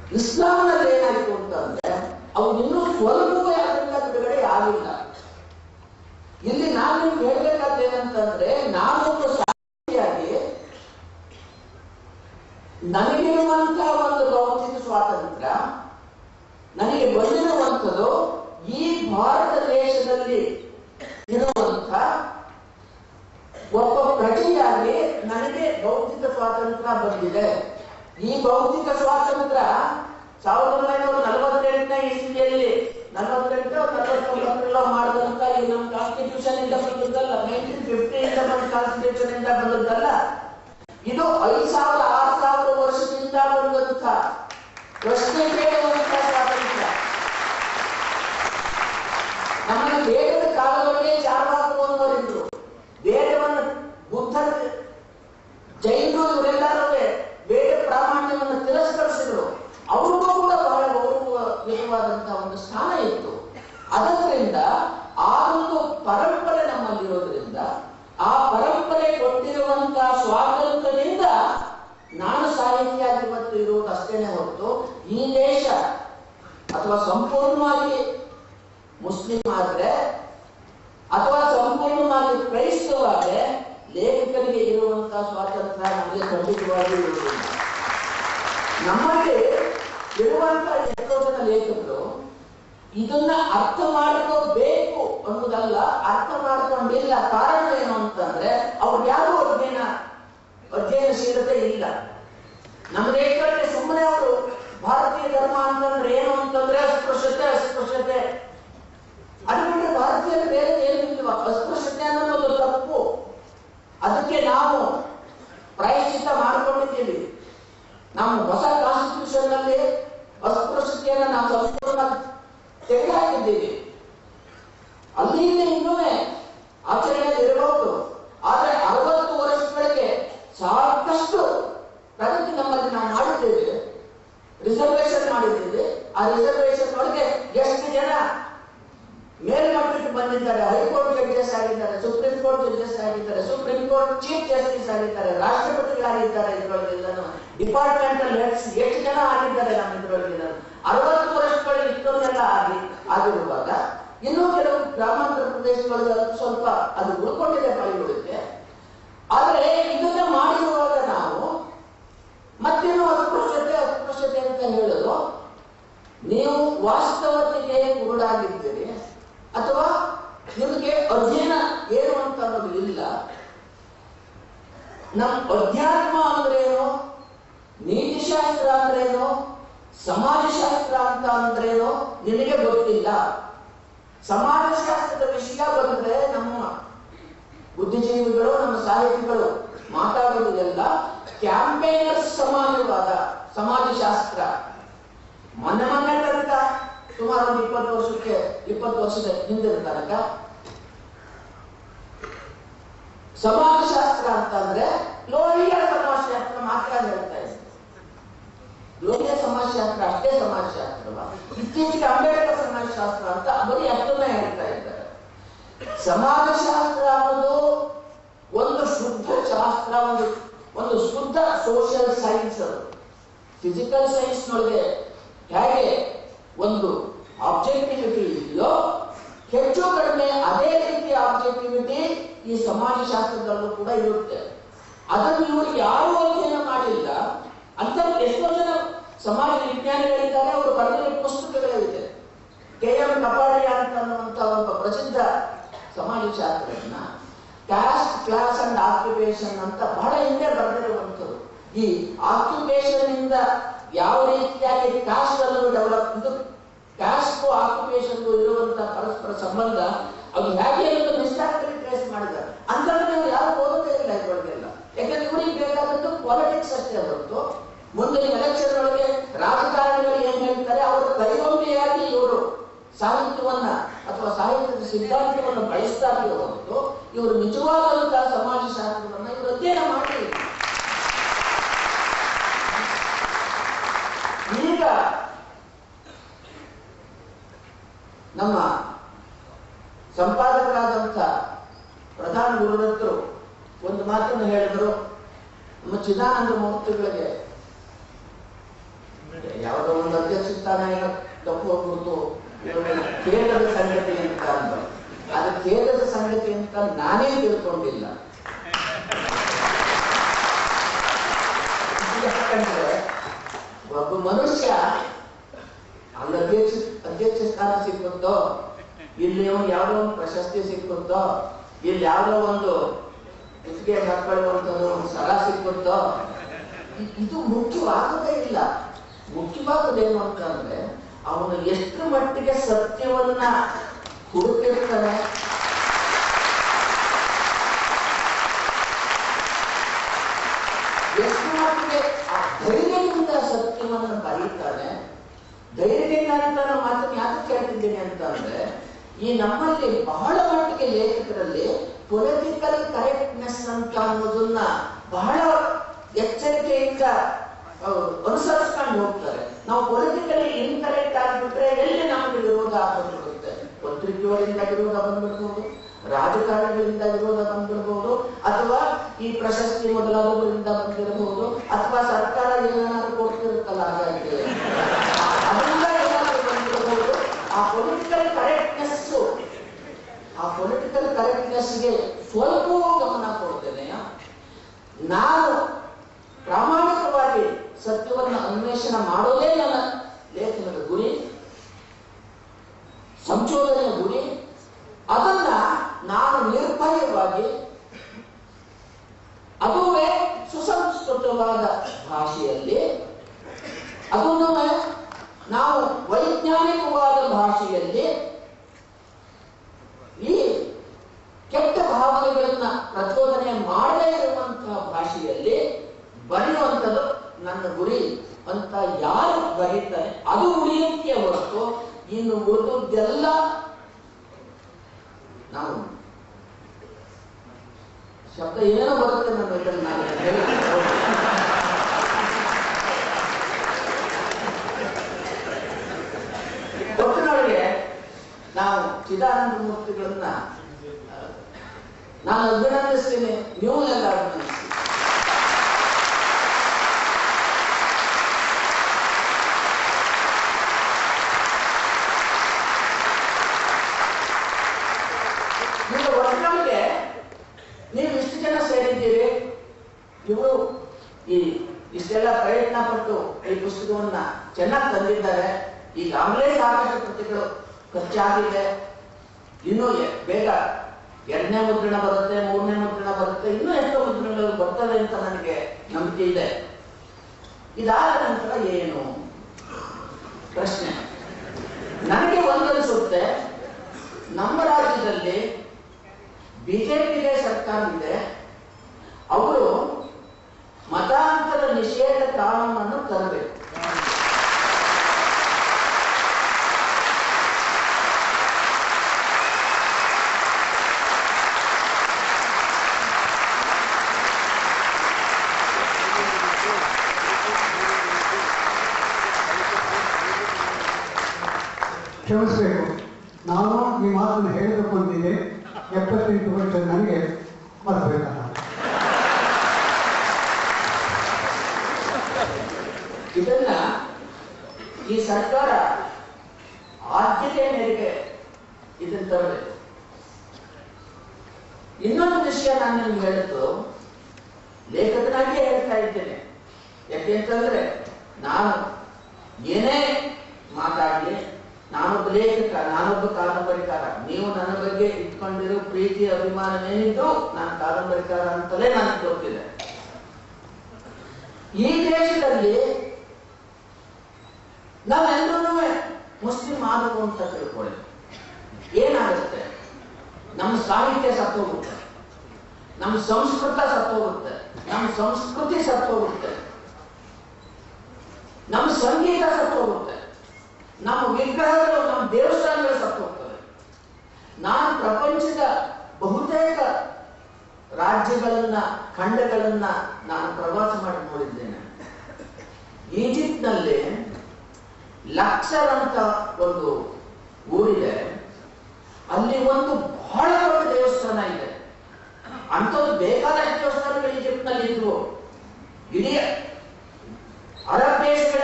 ಇಸ್ಲಾಂನಲ್ಲಿ ಏನಾಯ್ತು ಅಂತಂದ್ರೆ ಅವು ಇನ್ನೂ ಸ್ವಲ್ಪವೇ ಅದರಿಂದ ಬಿಡುಗಡೆ ಆಗಿಲ್ಲ ಇಲ್ಲಿ ನಾನು ನಿಮ್ಗೆ ಹೇಳ್ಬೇಕಾದ ಏನಂತಂದ್ರೆ ನಾನೊಂದು ಸಾಕ್ಷಿಯಾಗಿ ನನಗಿರುವಂತಹ ಒಂದು ಭೌತಿಕ ಸ್ವಾತಂತ್ರ್ಯ ನನಗೆ ಬಂದಿರುವಂಥದ್ದು ಈ ಭಾರತ ದೇಶದಲ್ಲಿ ಇರುವಂತ ಒಬ್ಬ ಪ್ರಜೆಯಾಗಿ ನನಗೆ ಭೌತಿಕ ಸ್ವಾತಂತ್ರ್ಯ ಬಂದಿದೆ ಈ ಭೌತಿಕ ಸ್ವಾತಂತ್ರ್ಯ ಸಾವಿರದ ಒಂಬೈನೂರ ನಲವತ್ತೆಂಟನೇ ಇಸ್ವಿಯಲ್ಲಿ ನಲವತ್ತೆಂಟು ನಲವತ್ತೊಂಬತ್ತರಲ್ಲ ಮಾಡಿದಂತ ಈ ನಮ್ಮ ಕಾನ್ಸ್ಟಿಟ್ಯೂಷನ್ ಇಂದ ಬಂದದ್ದಲ್ಲ ನೈನ್ಟೀನ್ ಫಿಫ್ಟಿ ಇಂದ ಬಂದ ಕಾನ್ಸ್ಟಿಟ್ಯೂಷನ್ ಇಂದ ಬಂದದ್ದಲ್ಲ ಇದು ಐದು ಸಾವಿರ ಆರು ಸಾವಿರ ವರ್ಷದಿಂದ ಬಂದಂತ ಪ್ರಶ್ನೆ ಕೇಳುವಂತ ಸ್ವಾತಂತ್ರ್ಯ ನಮ್ಮಲ್ಲಿ ವೇದದ ಕಾಲದೊಳಗೆ ಚಾರ್ವಾಕುವವರಿದ್ರು ವೇದವನ್ನು ಬುದ್ಧರ ಜೈನರು ಇವರೆಲ್ಲರೂ ವೇದ ಪ್ರಾಮಾಣ್ಯವನ್ನು ತಿರಸ್ಕರಿಸಿದ್ರು ಅವ್ರಿಗೂ ಕೂಡ ಬಹಳ ಗೌರವಯುತವಾದಂತಹ ಒಂದು ಸ್ಥಾನ ಇತ್ತು ಅದರಿಂದ ಆ ಒಂದು ಪರಂಪರೆ ನಮ್ಮಲ್ಲಿರೋದ್ರಿಂದ ಆ ಪರಂಪರೆ ಕೊಟ್ಟಿರುವಂತಹ ಸ್ವಾತಂತ್ರ್ಯದಿಂದ ನಾನು ಸಾಹಿತಿಯಾಗಿ ಇವತ್ತು ಇರುವುದು ಅಷ್ಟೇನೆ ಹೊರತು ಈ ದೇಶ ಅಥವಾ ಸಂಪೂರ್ಣವಾಗಿ ಮುಸ್ಲಿಂ ಆದ್ರೆ ಅಥವಾ ಸಂಪೂರ್ಣವಾಗಿ ಕ್ರೈಸ್ತವಾದ್ರೆ ಲೇಖಕರಿಗೆ ಇರುವಂತಹ ಸ್ವಾತಂತ್ರ್ಯ ನಮಗೆ ಖಂಡಿತವಾಗಿ ಇರುವುದಿಲ್ಲ ನಮ್ಮಲ್ಲಿ ಇರುವಂತಹ ಎಷ್ಟೋ ಜನ ಲೇಖಕರು ಇದನ್ನ ಅರ್ಥ ಮಾಡ್ಕೋಬೇಕು ಅನ್ನೋದಲ್ಲ ಅರ್ಥ ಮಾಡ್ಕೊಂಡಿಲ್ಲ ಕಾರಣ ಏನು ಅಂತಂದ್ರೆ ಅವ್ರು ಯಾರು ಅಧ್ಯಯನ ಅಧ್ಯಯನಶೀಲತೆ ಇಲ್ಲ ನಮ್ಮ ದೇಶದಲ್ಲಿ ಸುಮ್ಮನೆ ಅವರು ಭಾರತೀಯ ಧರ್ಮ ಅಂತಂದ್ರೆ ಏನು ಅಂತಂದ್ರೆ ಅಸ್ಪೃಶ್ಯತೆ ಅಸ್ಪೃಶ್ಯತೆ ಅದು ಬಿಟ್ಟರೆ ಭಾರತೀಯರು ಬೇರೆ ಏನು ಇಲ್ವಾ ಅಸ್ಪೃಶ್ಯತೆ ಅನ್ನೋದು ತಪ್ಪು ಅದಕ್ಕೆ ನಾವು ಪ್ರಾಯಶ್ಚಿತ್ತ ಮಾಡ್ಕೊಂಡಿದ್ದೀವಿ ನಾವು ಹೊಸ ಕಾನ್ಸ್ಟಿಟ್ಯೂಷನ್ ನಲ್ಲಿ ಅಸ್ಪೃಶ್ಯತೆಯನ್ನು ನಾವು ಸಂಪೂರ್ಣ ತೆಗೆದುಹಾಕಿದ್ದೀವಿ ಅಲ್ಲಿಂದ ಇನ್ನೂ ಆಚರಣೆ ಇರಬಹುದು ಆದ್ರೆ ಅರವತ್ತು ವರ್ಷಗಳಿಗೆ ಸಾಕಷ್ಟು ಪ್ರಗತಿ ನಮ್ಮಲ್ಲಿ ನಾವು ಮಾಡಿದ್ದೇವೆ ರಿಸರ್ವೇಶನ್ ಮಾಡಿದ್ದೇವೆ ಆ ರಿಸರ್ವೇಶನ್ ಒಳಗೆ ಎಷ್ಟು ಜನ ಮೇಲ್ಮಟ್ಟಕ್ಕೆ ಬಂದಿದ್ದಾರೆ ಹೈಕೋರ್ಟ್ ಜಡ್ಜಸ್ ಆಗಿದ್ದಾರೆ ಸುಪ್ರೀಂ ಕೋರ್ಟ್ ಜಡ್ಜಸ್ ಆಗಿದ್ದಾರೆ ಸುಪ್ರೀಂ ಕೋರ್ಟ್ ಚೀಫ್ ಜಸ್ಟಿಸ್ ಆಗಿದ್ದಾರೆ ರಾಷ್ಟ್ರಪತಿಗಳಾಗಿದ್ದಾರೆ ಇದರೊಳಗೆಲ್ಲ ಡಿಪಾರ್ಟ್ಮೆಂಟಲ್ ಹೆಡ್ಸ್ ಎಷ್ಟು ಜನ ಆಗಿದ್ದಾರೆ ನಮ್ಮ ಇದರೊಳಗೆ ಅರವತ್ತು ವರ್ಷಗಳಲ್ಲಿ ಇಷ್ಟೊಂದೆಲ್ಲ ಆಗಿ ಆಗಿರುವಾಗ ಇನ್ನೂ ಕೆಲವು ಗ್ರಾಮಾಂತರ ಪ್ರದೇಶಗಳಲ್ಲಿ ಅಲ್ಪ ಸ್ವಲ್ಪ ಅದು ಉಳ್ಕೊಂಡಿದೆ ಪೈಗಳಿಗೆ ಆದ್ರೆ ಇದನ್ನ ಮಾಡಿರುವಾಗ ನಾವು ಮತ್ತೇನು ಅಸ್ಪೃಶ್ಯತೆ ಅಸ್ಪೃಶ್ಯತೆ ಅಂತ ಹೇಳೋದು ನೀವು ವಾಸ್ತವತೆಗೆ ಕುರುಡಾಗಿದ್ದೀರಿ ಅಥವಾ ನಿಮಗೆ ಅಧ್ಯಯನ ಏನು ಅಂತ ಅನ್ನೋದು ಇಲ್ಲ ನಮ್ ಅಧ್ಯಾತ್ಮ ಅಂದ್ರೇನು ನೀತಿಶಾಸ್ತ್ರ ಅಂದ್ರೇನು ಸಮಾಜಶಾಸ್ತ್ರ ಅಂತ ಅಂದ್ರೇನು ನಿನಗೆ ಗೊತ್ತಿಲ್ಲ ಸಮಾಜಶಾಸ್ತ್ರದ ವಿಷಯ ಬಂದ್ರೆ ನಮ್ಮ ಬುದ್ಧಿಜೀವಿಗಳು ನಮ್ಮ ಸಾಹಿತಿಗಳು ಮಾತಾಡೋದೆಲ್ಲ ಕ್ಯಾಂಪೇನರ್ಸ್ ಸಮಾಜವಾದ ಸಮಾಜಶಾಸ್ತ್ರ ಮೊನ್ನೆ ಮೊನ್ನೆ ತನಕ ಸುಮಾರು ಒಂದು ಇಪ್ಪತ್ತು ವರ್ಷಕ್ಕೆ ಇಪ್ಪತ್ತು ವರ್ಷದ ಹಿಂದಿನ ತನಕ ಸಮಾಜಶಾಸ್ತ್ರ ಅಂತಂದ್ರೆ ಲೋಹಿಯ ಸಮಾಜಶಾಸ್ತ್ರ ಮಾತ್ರ ಹೇಳ್ತಾ ಇದ್ರು ಲೋಹಿಯ ಸಮಾಜಶಾಸ್ತ್ರ ಅಷ್ಟೇ ಸಮಾಜಶಾಸ್ತ್ರವ ಇತ್ತೀಚೆಗೆ ಅಂಬೇಡ್ಕರ್ ಸಮಾಜಶಾಸ್ತ್ರ ಅಂತ ಬರೀ ಅಷ್ಟನ್ನ ಹೇಳ್ತಾ ಇದ್ದಾರೆ ಸಮಾಜಶಾಸ್ತ್ರ ಅನ್ನೋದು ಒಂದು ಶುದ್ಧ ಶಾಸ್ತ್ರ ಒಂದು ಒಂದು ಶುದ್ಧ ಸೋಷಿಯಲ್ ಸೈನ್ಸ್ ಅದು ಫಿಸಿಕಲ್ ಸೈನ್ಸ್ ನೊಳಗೆ ಹೇಗೆ ಒಂದು ಆಬ್ಜೆಕ್ಟಿವಿಟಿ ಇದೆಯೋ ಹೆಚ್ಚು ಕಡಿಮೆ ಅದೇ ರೀತಿಯ ಆಬ್ಜೆಕ್ಟಿವಿಟಿ ಈ ಸಮಾಜಶಾಸ್ತ್ರದಲ್ಲೂ ಕೂಡ ಇರುತ್ತೆ ಅದನ್ನು ಇವರು ಯಾರು ಅಧ್ಯಯನ ಮಾಡಿಲ್ಲ ಅಂತ ಎಷ್ಟೋ ಜನ ಸಮಾಜ ವಿಜ್ಞಾನಿಗಳಿದ್ದಾರೆ ಅವರು ಬರೆದಿರೋ ಪುಸ್ತಕಗಳಿದೆ ಕೆ ಎಂ ಕಪಾಡಿಯ ಅಂತ ಅನ್ನುವಂತ ಒಬ್ಬ ಪ್ರಸಿದ್ಧ ಸಮಾಜಶಾಸ್ತ್ರಜ್ಞ ಕ್ಯಾಸ್ಟ್ ಕ್ಲಾಸ್ ಅಂಡ್ ಆಕ್ಯುಪೇಷನ್ ಅಂತ ಬಹಳ ಹಿಂದೆ ಬರೆದಿರುವಂಥದ್ದು ಈ ಆಕ್ಯುಪೇಷನ್ ಇಂದ ಯಾವ ರೀತಿಯಾಗಿ ಕಾಸ್ಟ್ ಅನ್ನು ಡೆವಲಪ್ ಇದು ಕಾಸ್ಟ್ ಆಕ್ಯುಪೇಷನ್ ಇರುವಂತ ಪರಸ್ಪರ ಸಂಬಂಧ ಅದು ಹೇಗೆ ಅನ್ನೋದು ನಿಷ್ಠಾರ್ಥರಿ ಟ್ರೇಸ್ ಮಾಡಿದ್ದಾರೆ ಅಂತ ನೀವು ಯಾರು ಓದೋದೇ ಇಲ್ಲ ಇದ್ರೊಳಗೆಲ್ಲ ಯಾಕಂದ್ರೆ ಇವರಿಗೆ ಬೇಕಾದದ್ದು ಪಾಲಿಟಿಕ್ಸ್ ಅಷ್ಟೇ ಹೊರತು ಮುಂದಿನ ಎಲೆಕ್ಷನ್ ಒಳಗೆ ರಾಜಕಾರಣಿಗಳು ಏನ್ ಹೇಳ್ತಾರೆ ಅವರ ಕೈಗೊಂಬೆಯಾಗಿ ಇವರು ಸಾಹಿತ್ಯವನ್ನ ಅಥವಾ ಸಾಹಿತ್ಯದ ಸಿದ್ಧಾಂತವನ್ನು ಬಳಸ್ತಾರೆ ಹೊರತು ಇವರು ನಿಜವಾದಂತಹ ಸಮಾಜಶಾಸ್ತ್ರವನ್ನ ಇವರು ಅಧ್ಯಯನ ಮಾಡಿ ಈಗ ನಮ್ಮ ಸಂಪಾದಕರಾದಂಥ ಪ್ರಧಾನ ಗುರುದತ್ತರು ಒಂದು ಮಾತನ್ನು ಹೇಳಿದರು ನಮ್ಮ ಚಿದಾನಂದ ಮೂರ್ತಿಗಳಿಗೆ ಯಾವುದೋ ಒಂದು ಅಧ್ಯಕ್ಷ ಸ್ಥಾನ ಏನೋ ತಪ್ಪು ಹೋಗ್ಬಿಡ್ತು ಇವ್ರನ್ನ ಖೇದದ ಸಂಗತಿ ಅಂತ ಅಂದ ಅದು ಖೇದದ ಸಂಗತಿ ಅಂತ ನಾನೇ ತಿಳ್ಕೊಂಡಿಲ್ಲ ಯಾಕಂದ್ರೆ ಒಬ್ಬ ಮನುಷ್ಯ ಅಲ್ಲಿ ಅಧ್ಯಕ್ಷ ಅಧ್ಯಕ್ಷ ಸ್ಥಾನ ಸಿಕ್ಕುತ್ತೋ ಇಲ್ಲಿ ಅವ್ನು ಯಾವ್ದೋ ಒಂದು ಪ್ರಶಸ್ತಿ ಸಿಕ್ಕುತ್ತೋ ಇಲ್ಲಿ ಯಾವ್ದೋ ಒಂದು ಕುತ್ತಿಗೆ ಹಾಕೊಳ್ಳುವಂಥದ್ದು ಒಂದು ಸಲ ಸಿಕ್ಕುತ್ತೋ ಇ- ಇದು ಮುಖ್ಯವಾಗದೇ ಇಲ್ಲ ಮುಖ್ಯವಾಗದೇನು ಅಂತಂದ್ರೆ ಅವನು ಎಷ್ಟು ಮಟ್ಟಿಗೆ ಸತ್ಯವನ್ನ ಹುಡುಕಿರ್ತಾನೆ ಎಷ್ಟು ಮಟ್ಟಿಗೆ ಆ ಧೈರ್ಯದಿಂದ ಸತ್ಯವನ್ನು ಬರೀತಾನೆ ಧೈರ್ಯದಿಂದ ಅಂತ ನಾನು ಮಾತನ್ನು ಯಾಕೆ ಕೇಳ್ತಿದ್ದೀನಿ ಅಂತಂದ್ರೆ ಈ ನಮ್ಮಲ್ಲಿ ಬಹಳ ಮಟ್ಟಿಗೆ ಲೇಖಕರಲ್ಲಿ ಪೊಲಿಟಿಕಲ್ ಕರೆಕ್ಟ್ನೆಸ್ ಅಂತ ಅನ್ನೋದನ್ನ ಬಹಳ ಎಚ್ಚರಿಕೆಯಿಂದ ಅವ್ರು ಅನುಸರಿಸ್ಕೊಂಡು ಹೋಗ್ತಾರೆ ನಾವು ಪೊಲಿಟಿಕಲಿ ಇನ್ಕರೆಕ್ಟ್ ಆಗಿಬಿಟ್ರೆ ಎಲ್ಲಿ ನಮಗೆ ವಿರೋಧ ಬಂದ್ಬಿಡುತ್ತೆ ಪತ್ರಿಕೆಯವರಿಂದ ವಿರೋಧ ಬಂದ್ಬಿಡ್ಬೋದು ರಾಜಕಾರಣಿಗಳಿಂದ ವಿರೋಧ ಬಂದಿರಬಹುದು ಅಥವಾ ಈ ಪ್ರಶಸ್ತಿ ಮೊದಲಾದವರಿಂದ ಬಂದಿರಬಹುದು ಅಥವಾ ಸರ್ಕಾರ ಏನಾದ್ರು ಕೊಡ್ತಿರುತ್ತಲ್ಲ ಹಾಗಾಗಿ ಅದರಿಂದ ಏನಾದ್ರು ಬಂದಿರಬಹುದು ಆ ಪೊಲಿಟಿಕಲ್ ಕರೆಕ್ಟ್ನೆಸ್ ಆ ಪೊಲಿಟಿಕಲ್ ಕರೆಕ್ಟ್ನೆಸ್ಗೆ ಸ್ವಲ್ಪ ಗಮನ ಕೊಡ್ತೇನೆ ನಾನು ಪ್ರಾಮಾಣಿಕವಾಗಿ ಸತ್ಯವನ್ನು ಅನ್ವೇಷಣೆ ಮಾಡೋದೇ ನನ್ನ ಲೇಖನದ ಗುರಿ ಸಂಶೋಧನೆಯ ಗುರಿ ಅದನ್ನ ನಾನು ನಿರ್ಭಯವಾಗಿ ಅದುವೇ ಸುಸಂಸ್ಕೃತವಾದ ಭಾಷೆಯಲ್ಲಿ ಅದನ್ನು ನಾವು ವೈಜ್ಞಾನಿಕವಾದ ಭಾಷೆಯಲ್ಲಿ ಈ ಕೆಟ್ಟ ಭಾವನೆಗಳನ್ನ ಪ್ರಚೋದನೆ ಮಾಡದೇ ಇರುವಂತಹ ಭಾಷೆಯಲ್ಲಿ ಬರೆಯುವಂಥದ್ದು ನನ್ನ ಗುರಿ ಅಂತ ಯಾರು ಬರೀತಾರೆ ಅದು ಉಳಿಯುತ್ತೆ ಹೊರತು ಇನ್ನು ಉಳಿದದ್ದೆಲ್ಲ ನಾವು ಶಬ್ದ ಏನೋ ಬರುತ್ತೆ ನನ್ನ ಇದನ್ನ ನಾನು ಹೇಳಲಿಕ್ಕೆ ಹೋಗ್ತೀನಿ. ಒಟ್ಟಿನೊಳಗೆ ನಾವು ಚಿದಾನಂದ ಮೂರ್ತಿಗಳನ್ನ ಆ, ನಾನು ಅಭಿನಂದಿಸ್ತೀನಿ ನೀವು ಎಲ್ಲ ಅಭಿನಂದಿಸಿ ಈಗ ಒಟ್ಟಿನೊಳಗೆ ನೀವು ಇಷ್ಟು ಜನ ಸೇರಿದ್ದೀರಿ ಇವರು ಈ ಇಷ್ಟೆಲ್ಲ ಪ್ರಯತ್ನ ಪಟ್ಟು ಈ ಪುಸ್ತಕವನ್ನ ಚೆನ್ನಾಗಿ ತಂದಿದ್ದಾರೆ ಈಗಾಗಲೇ ಸಾಕಷ್ಟು ಕೃತಿಗಳು ಖರ್ಚಾಗಿದೆ ಇನ್ನೂ ಎ- ಬೇಗ ಎರಡನೇ ಮುದ್ರಣ ಬರುತ್ತೆ ಮೂರನೇ ಮುದ್ರಣ ಬರುತ್ತೆ ಇನ್ನೂ ಎಷ್ಟೋ ಮುದ್ರಣಗಳು ಬರ್ತವೆ ಅಂತ ನನಗೆ ನಂಬಿಕೆ ಇದೆ ಇದಾದ ನಂತರ ಏನು ಪ್ರಶ್ನೆ ನನಗೆ ಒಂದನ್ಸುತ್ತೆ ನಮ್ಮ ರಾಜ್ಯದಲ್ಲಿ ಬಿಜೆಪಿಗೆ ಸರ್ಕಾರ ಇದೆ ಅವರು ಮತಾಂತರ ನಿಷೇಧ ಕಾನೂನನ್ನು ತರಬೇಕು ಕ್ಷಮಿಸಬೇಕು ನಾನು ಈ ಮಾತನ್ನು ಹೇಳಬೇಕು ಅಂತಿದೆ ಎಪ್ಪತ್ತೆಂಟು ವರ್ಷ ನನಗೆ ಮರಬೇಕಲ್ಲ ಇದನ್ನ ಈ ಸರ್ಕಾರ ಆದ್ಯತೆ ಮೇರೆಗೆ ಇದನ್ನ ತರಬೇಕು ಇನ್ನೊಂದು ವಿಷಯ ನಾನು ನಿಮ್ಗೆ ಹೇಳಿದ್ದು ಲೇಖಕನಾಗಿಯೇ ಹೇಳ್ತಾ ಇದ್ದೇನೆ ಯಾಕೆ ಅಂತಂದ್ರೆ ನಾನು ಏನೇ ಮಾತಾಡಲಿ ನಾನೊಬ್ಬ ಲೇಖಕ ನಾನೊಬ್ಬ ಕಾದಂಬರಿಕಾರ ನೀವು ನನ್ನ ಬಗ್ಗೆ ಇಟ್ಕೊಂಡಿರೋ ಪ್ರೀತಿ ಅಭಿಮಾನವೇನಿದ್ರು ನಾನು ಕಾದಂಬರಿಕಾರ ಅಂತಲೇ ನನಗೆ ಗೊತ್ತಿದೆ ಈ ದೇಶದಲ್ಲಿ ನಾವೆಲ್ಲರೂ ಮುಸ್ಲಿಂ ಆದವು ಅಂತ ತಿಳ್ಕೊಳ್ಳಿ ಏನಾಗುತ್ತೆ ನಮ್ಮ ಸಾಹಿತ್ಯ ಸತ್ತೋಗುತ್ತೆ ನಮ್ಮ ಸಂಸ್ಕೃತ ಸತ್ತೋಗುತ್ತೆ ನಮ್ಮ ಸಂಸ್ಕೃತಿ ಸತ್ತೋಗುತ್ತೆ ನಮ್ಮ ಸಂಗೀತ ಸತ್ತೋಗುತ್ತೆ ನಮ್ಮ ವಿಗ್ರಹಗಳು ನಮ್ಮ ದೇವಸ್ಥಾನಗಳು ಸತ್ತೋಗ್ತವೆ ನಾನು ಪ್ರಪಂಚದ ಬಹುತೇಕ ರಾಜ್ಯಗಳನ್ನ ಖಂಡಗಳನ್ನ ನಾನು ಪ್ರವಾಸ ಮಾಡಿ ನೋಡಿದ್ದೇನೆ ಈಜಿಪ್ಟ್ನಲ್ಲಿ ಲಕ್ಷರ್ ಅಂತ ಒಂದು ಊರಿದೆ ಅಲ್ಲಿ ಒಂದು ಬಹಳ ದೊಡ್ಡ ದೇವಸ್ಥಾನ ಇದೆ ಅಂಥದ್ದು ಬೇಕಾದಷ್ಟು ದೇವಸ್ಥಾನಗಳು ಈಜಿಪ್ಟ್ನಲ್ಲಿ ಇದ್ವು ಇಡೀ ಅರಬ್ ದೇಶದ